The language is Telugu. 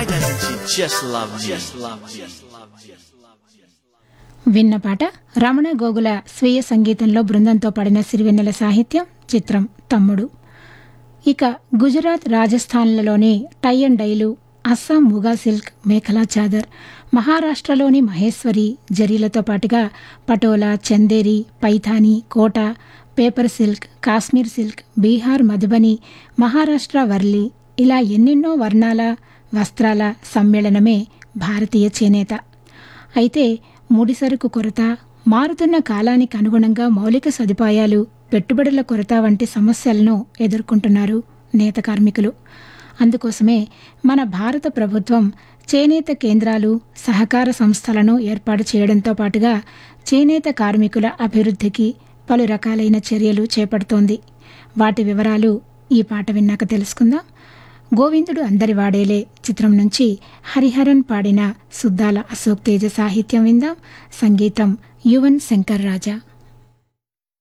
Why doesn't she just love me? Just love me. విన్న పాట రమణ గోగుల స్వీయ సంగీతంలో బృందంతో పాడిన సిరివెన్నెల సాహిత్యం చిత్రం తమ్ముడు ఇక గుజరాత్ రాజస్థాన్లలోని టై అండ్ డైలు అస్సాం ముగా సిల్క్ మేఖలా చాదర్ మహారాష్ట్రలోని మహేశ్వరి జరీలతో పాటుగా Patola Chanderi Paithani Kota paper silk Kashmir silk Bihar Madhubani Maharashtra Warli ఇలా ఎన్నెన్నో వర్ణాల వస్త్రాల సమ్మేళనమే భారతీయ చేనేత అయితే ముడిసరుకు కొరత మారుతున్న కాలానికి అనుగుణంగా మౌలిక సదుపాయాలు పెట్టుబడుల కొరత వంటి సమస్యలను ఎదుర్కొంటున్నారు నేత కార్మికులు అందుకోసమే మన భారత ప్రభుత్వం చేనేత కేంద్రాలు సహకార సంస్థలను ఏర్పాటు చేయడంతో పాటుగా చేనేత కార్మికుల అభివృద్ధికి పలు రకాలైన చర్యలు చేపడుతోంది వాటి వివరాలు ఈ పాట విన్నాక తెలుసుకుందాం గోవిందుడు అందరి వాడేలే చిత్రం నుంచి హరిహరన్ పాడిన సుద్దాల అశోక్ తేజ సాహిత్యం విందాం సంగీతం యువన్ శంకర్ రాజా